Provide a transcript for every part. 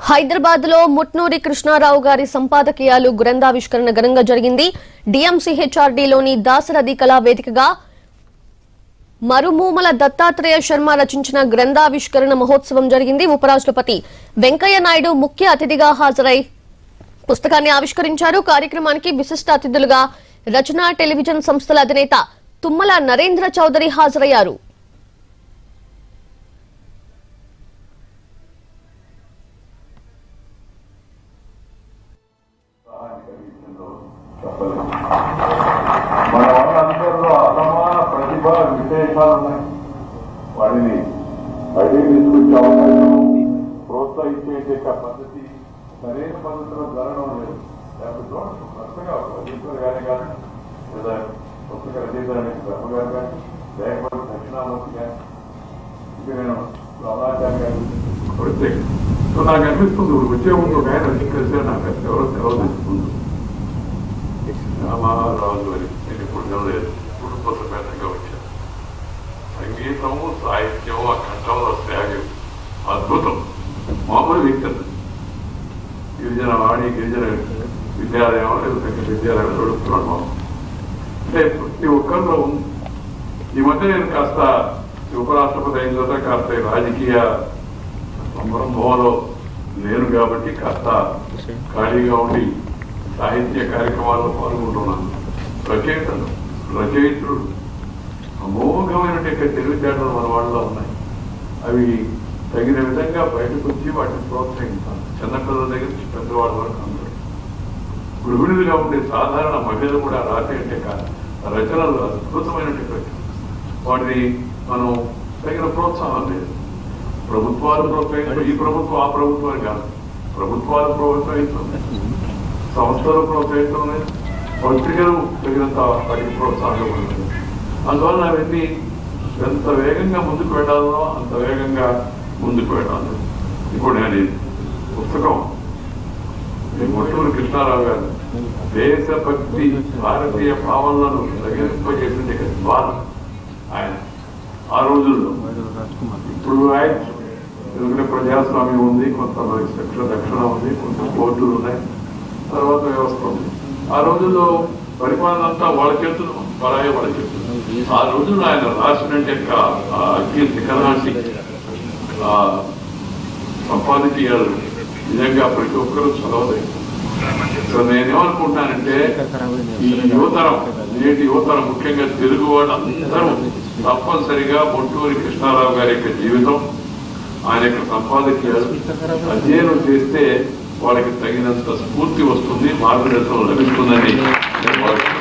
హైదరాబాద్ లో ముట్నూరి కృష్ణారావు గారి సంపాదకీయాలు గ్రంథావిష్కరణ ఘనంగా జరిగింది డిఎంసీహెచ్ఆర్డీలోని దాసరథి కళా వేదికగా మరుమూమల దత్తాత్రేయ శర్మ రచించిన గ్రంథావిష్కరణ మహోత్సవం జరిగింది ఉపరాష్ట్రపతి వెంకయ్య నాయుడు ముఖ్య అతిథిగా హాజరై పుస్తకాన్ని ఆవిష్కరించారు కార్యక్రమానికి విశిష్ట అతిథులుగా రచన టెలివిజన్ సంస్థల అధినేత తుమ్మల నరేంద్ర చౌదరి హాజరయ్యారు మన వాళ్ళందరిలో అసమాన ప్రతిభ విశేషాలు ఉన్నాయి వాటిని బయటికి తీసుకొచ్చే అవకాశం ప్రోత్సహించే పద్ధతి సరైన పద్ధతిలో జరగడం లేదు లేకపోతే చూడండి, కొత్తగా రచయితలు కానీ కానీ లేదా పుస్తక రచయితలని బ్రహ్మ గారు కానీ లేకపోతే దక్షిణామూర్తి కానీ ఇది నేను రామాచార్య గారు కొడితే సో నాకు అనిపిస్తుంది ఇప్పుడు వచ్చే ముందు ఒక ఆయన వచ్చి కలిసి నాకు ఎవరో సెలవు తీసుకుంటుంది రామారాజు అని నేను ఇప్పుడు చదవలేదు ఇప్పుడు కొంత పెద్దగా వచ్చాను సంగీతము సాహిత్యం ఆ కంఠంలో త్యాగం అద్భుతం మామూలు వ్యక్తి గిరిజన వాణి గిరిజన విద్యాలయం లేదా పెద్ద విద్యాలయం నడుపుతున్నాడు మామ అంటే ప్రతి ఒక్కరిలో ఉంది. ఈ మధ్య నేను కాస్త ఈ ఉపరాష్ట్రపతి అయిన తర్వాత కాస్త ఈ రాజకీయ సంరంభంలో లేను కాబట్టి కాస్త ఖాళీగా ఉండి సాహిత్య కార్యక్రమాల్లో పాల్గొంటున్నాను రచయితలు రచయితులు అమోఘమైనటువంటి తెలివితేటలు మన వాళ్ళలో ఉన్నాయి అవి తగిన విధంగా బయటకు వచ్చి వాటిని ప్రోత్సహించాలి చిన్నపిల్లల దగ్గర నుంచి పెద్దవాళ్ళ వరకు అందరూ గృహిణులుగా ఉండే సాధారణ మహిళలు కూడా రాసి అంటే కాదు రచనలు అద్భుతమైనటువంటి వాటిని మనం తగిన ప్రోత్సాహం లేదు ప్రభుత్వాలు ప్రోత్సహించడం ఈ ప్రభుత్వం ఆ ప్రభుత్వాలు కాదు ప్రభుత్వాలు ప్రోత్సహించడం సంస్థలు ప్రోత్సహించడం లేదు పత్రికలు తగినంత వాటికి ప్రోత్సాహం ఉంటుంది అందువల్ల అవన్నీ ఎంత వేగంగా ముందుకు వెళ్ళాలో అంత వేగంగా ముందుకు వెళ్ళాలి ఇప్పుడు నేను ఈ పుస్తకం ఈ ముట్టూరు కృష్ణారావు గారు దేశభక్తి భారతీయ భావనలను తగిలింపజేసింది ద్వారా ఆయన ఆ రోజుల్లో ఇప్పుడు ఆయన ఎందుకంటే ప్రజాస్వామ్యం ఉంది కొంత దక్షిణ దక్షిణ ఉంది కొంత కోర్టులు ఉన్నాయి తర్వాత వ్యవస్థ ఉంది ఆ రోజుల్లో పరిపాలన అంతా వాళ్ళ చేతులు పరాయ వాళ్ళ చేతులు ఆ రోజుల్లో ఆయన రాసినట్టు యొక్క ఆ అగ్ని శిఖరాన్ని ఆ సంపాదించారు నిజంగా ప్రతి ఒక్కరూ చదవలేదు సో నేనేమనుకుంటానంటే ఈ యువతరం నేటి యువతరం ముఖ్యంగా తెలుగు వాళ్ళందరూ తప్పనిసరిగా బొట్టూరి కృష్ణారావు గారి యొక్క జీవితం ఆయన యొక్క సంపాదకీయాలు అధ్యయనం చేస్తే వాళ్ళకి తగినంత స్ఫూర్తి వస్తుంది మార్గదర్శనం లభిస్తుందని నేను భావిస్తున్నాను.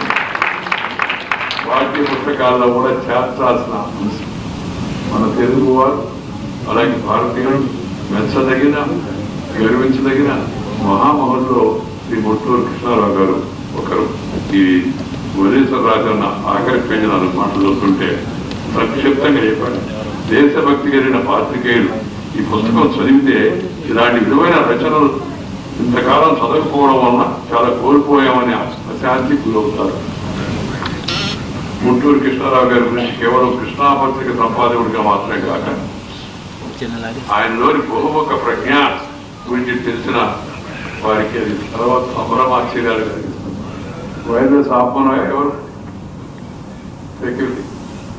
పాఠ్య పుస్తకాల్లో కూడా చేర్చాల్సిన అంశం మన తెలుగు వారు అలాగే భారతీయులు మెచ్చదగిన గర్వించదగిన మహామహుల్లో శ్రీ బొట్టూరు కృష్ణారావు గారు ఒకరు ఈ వరేశ్వర రాజన్న ఆఖరి పేజీ నాలుగు మాటలు చూస్తుంటే సంక్షిప్తంగా చెప్పాడు దేశభక్తి కలిగిన పాత్రికేయులు ఈ పుస్తకం చదివితే ఇలాంటి విలువైన రచనలు ఇంతకాలం చదవకపోవడం వలన చాలా కోల్పోయామని అశాంతి గురవుతారు గుంటూరు కృష్ణారావు గారి గురించి కేవలం కృష్ణా పత్రిక సంపాదకుడిగా మాత్రమే కాక ఆయనలోని బహుముఖ ప్రజ్ఞ గురించి తెలిసిన వారికి అది తర్వాత సంభ్రమాశ్చర్యాలు కలిగిస్తుంది వైఎస్ ఆత్మనో ఎవరు సెక్యూరిటీ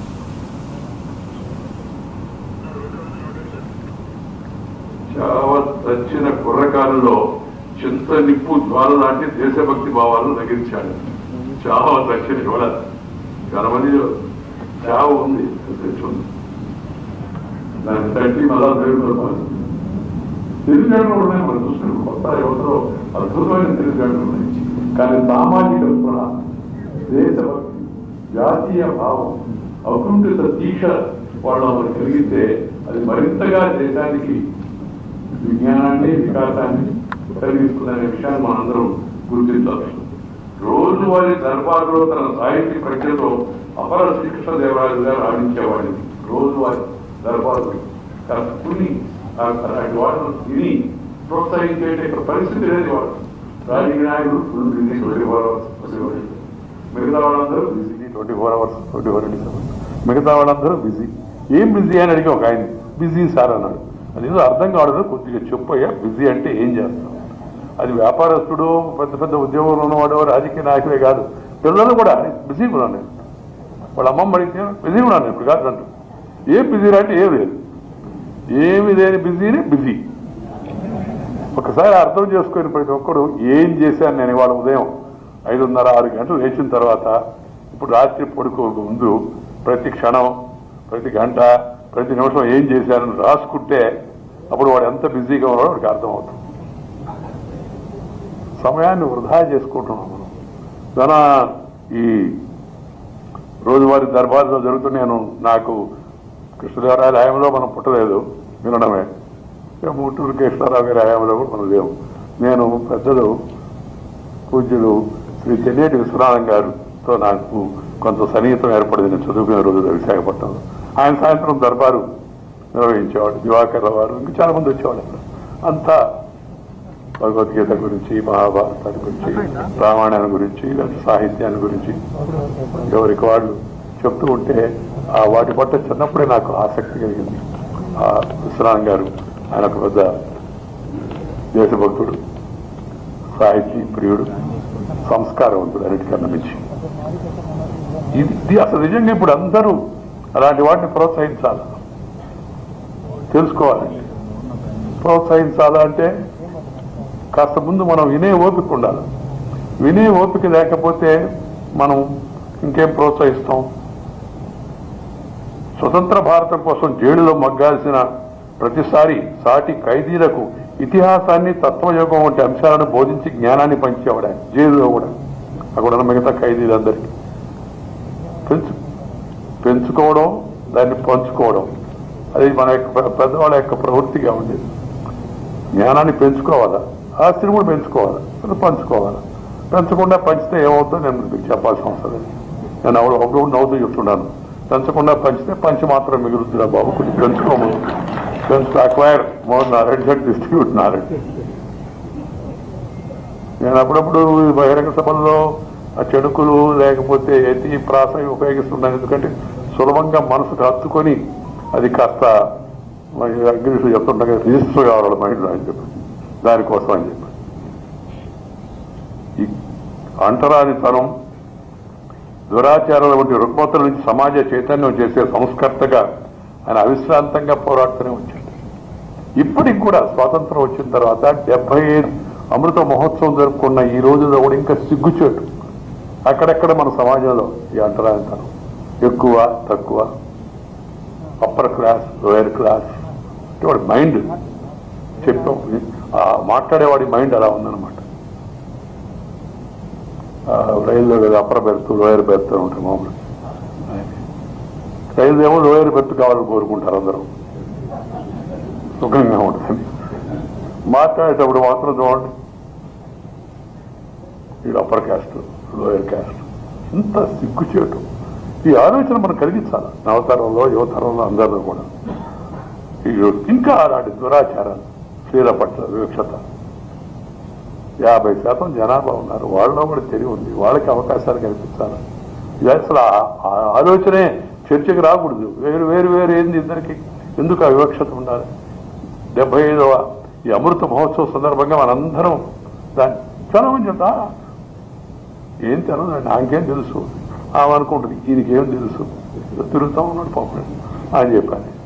చావ చచ్చిన కుర్రకారులో చింత నిప్పు జ్వాల లాంటి దేశభక్తి భావాలు నగించాడు చావ చచ్చిన ఇవాళ చాలా మంది చావ ఉంది తెచ్చుంది దాన్ని తట్టి మళ్ళా దేవుడు తెలివితేటలు ఉన్నాయి మనం చూసుకుని కొత్త ఎవరితో అద్భుతమైన తెలివితేటలు ఉన్నాయి కానీ సామాజిక స్పృహ దేశభక్తి జాతీయ భావం అకుంఠిత దీక్ష వాళ్ళు మనకు కలిగితే అది మరింతగా దేశానికి విజ్ఞానాన్ని వికాసాన్ని కలిగిస్తుందనే విషయాన్ని మనందరం గుర్తించాలి రోజువారీ దర్బారులో తన సాహిత్య ప్రజ్ఞతో అపర శ్రీకృష్ణ దేవరాజు గారు ఆడించేవాడిని రోజువారీ దర్బారు కలుపుకుని అలాంటి వాళ్ళను తిని ప్రోత్సహించే పరిస్థితి లేదు వాడు రాజకీయ నాయకుడు full busy twenty four hours మిగతా వాళ్ళందరూ busy twenty four hours twenty four మిగతా వాళ్ళందరూ బిజీ ఏం బిజీ అని అడిగి ఒక ఆయన బిజీ సార్ అన్నాడు అది ఏదో అర్థం కావడం కొద్దిగా చెప్పయ్యా బిజీ అంటే ఏం చేస్తాం అది వ్యాపారస్తుడు పెద్ద పెద్ద ఉద్యోగంలో ఉన్నవాడు రాజకీయ నాయకులే కాదు పిల్లలు కూడా బిజీగా ఉన్నాను నేను వాళ్ళ అమ్మమ్మ అడిగితే బిజీగా ఉన్నాను ఇప్పుడు కాదు అంటారు ఏం బిజీ అంటే ఏం లేదు ఏమి లేని బిజీని బిజీ ఒకసారి అర్థం చేసుకుని ప్రతి ఒక్కడు ఏం చేశాను నేను ఇవాళ ఉదయం ఐదున్నర ఆరు గంటలు లేచిన తర్వాత ఇప్పుడు రాత్రి పడుకోక ముందు ప్రతి క్షణం ప్రతి గంట ప్రతి నిమిషం ఏం చేశానని రాసుకుంటే అప్పుడు వాడు ఎంత బిజీగా ఉన్నాడో వాడికి అర్థమవుతుంది సమయాన్ని వృధా చేసుకుంటున్నాం మనం తన ఈ రోజువారీ దర్బార్లో జరుగుతూ నేను నాకు కృష్ణదేవరాయల హయాంలో మనం పుట్టలేదు వినడమే ఇక ముట్టూరు కృష్ణారావు గారి హయాంలో కూడా మనం లేవు నేను పెద్దలు పూజ్యులు శ్రీ చెన్నేటి విశ్వనాథం గారితో నాకు కొంత సన్నిహితం ఏర్పడింది నేను చదువుకునే రోజుల్లో విశాఖపట్నంలో ఆయన సాయంత్రం దర్బారు నిర్వహించేవాడు దివాకర్ వారు ఇంకా చాలా మంది వచ్చేవాడు అక్కడ అంతా భగవద్గీత గురించి మహాభారతాన్ని గురించి రామాయణాన్ని గురించి లేదా సాహిత్యాన్ని గురించి ఎవరికి వాళ్ళు చెప్తూ ఉంటే ఆ వాటి పట్ల చిన్నప్పుడే నాకు ఆసక్తి కలిగింది ఆ విశ్రామ్ గారు ఆయన ఒక పెద్ద దేశభక్తుడు సాహితీ ప్రియుడు సంస్కారవంతుడు అన్నిటికన్నా మించి ఇది ఇది అసలు నిజంగా ఇప్పుడు అందరూ అలాంటి వాటిని ప్రోత్సహించాలి తెలుసుకోవాలి ప్రోత్సహించాలా అంటే కాస్త ముందు మనం వినే ఓపిక ఉండాలి వినే ఓపిక లేకపోతే మనం ఇంకేం ప్రోత్సహిస్తాం స్వతంత్ర భారతం కోసం జైలులో మగ్గాల్సిన ప్రతిసారి సాటి ఖైదీలకు ఇతిహాసాన్ని తత్వయోగం వంటి అంశాలను బోధించి జ్ఞానాన్ని పంచేవాడు ఆయన జైలులో కూడా అక్కడ ఉన్న మిగతా ఖైదీలందరికీ పెంచు పెంచుకోవడం దాన్ని పంచుకోవడం అది మన యొక్క పె- పెద్దవాళ్ళ యొక్క ప్రవృత్తిగా ఉండేది జ్ఞానాన్ని పెంచుకోవాలా ఆస్తిని కూడా పెంచుకోవాలి అది పంచుకోవాలి పెంచకుండా పంచితే ఏమవుతుందో నేను మీకు చెప్పాల్సిన అవసరం లేదు నేను ఎవరు ఒకడు నవ్వుతూ చెప్తున్నాను పెంచకుండా పంచితే పంచి మాత్రం మిగులుతుందా బాబు కొంచెం పెంచుకోము పెంచు acquire more knowledge and distribute knowledge నేను అప్పుడప్పుడు ఈ బహిరంగ సభల్లో ఆ చెడుకులు లేకపోతే ఎతి ప్రాస ఉపయోగిస్తున్నాను ఎందుకంటే సులభంగా మనసుకు హత్తుకొని అది కాస్త ఇంగ్లీష్లో చెప్తుండగా రిజిస్టర్ కావాలి మైండ్లో అని చెప్పి దానికోసం అని చెప్పి ఈ అంటరానితనం దురాచారాల వంటి రుగ్మతల నుంచి సమాజ చైతన్యం చేసే సంస్కర్తగా ఆయన అవిశ్రాంతంగా పోరాడుతూనే వచ్చాడు ఇప్పటికి కూడా స్వాతంత్రం వచ్చిన తర్వాత డెబ్బై ఐదు అమృత మహోత్సవం జరుపుకున్న ఈ రోజుల్లో కూడా ఇంకా సిగ్గుచేటు అక్కడక్కడ మన సమాజంలో ఈ అంటరానితనం ఎక్కువ తక్కువ అప్పర్ క్లాస్ లోయర్ క్లాస్ అంటే వాడి మైండ్ చెప్పాం ఆ మాట్లాడేవాడి మైండ్ అలా ఉందన్నమాట ఆ రైల్లో కదా అప్పర్ బెర్త్ లోయర్ బెర్త్ అని ఉంటాయి మామూలు రైలు ఏమో లోయర్ బెర్త్ కావాలని కోరుకుంటారు అందరూ సుఖంగా ఉంటుంది మాట్లాడేటప్పుడు మాత్రం చూడండి వీడు అప్పర్ క్యాస్ట్ లోయర్ క్యాస్ట్ ఇంత సిగ్గుచేటు ఈ ఆలోచన మనం కలిగించాలి నవతరంలో యువతరంలో అందరిలో కూడా ఈ ఇంకా అలాంటి దురాచారాలు స్త్రీల పట్ల వివక్షత యాభై శాతం జనాభా ఉన్నారు వాళ్ళలో కూడా తెలివి ఉంది వాళ్ళకి అవకాశాలు కల్పించాలి ఇది అసలు ఆ- ఆ ఆలోచనే చర్చకి రాకూడదు వేరు వేరు వేరు ఏంది ఇద్దరికి ఎందుకు ఆ వివక్షత ఉండాలి డెబ్బై ఐదవ ఈ అమృత మహోత్సవ సందర్భంగా మనందరం దాన్ని చాలా మంది చెప్తా ఏం తెలదు నాకేం తెలుసు ఆమె అనుకుంటుంది ఈయనకేం తెలుసు తిరుగుతా ఉన్నాడు పాపం అని చెప్పాను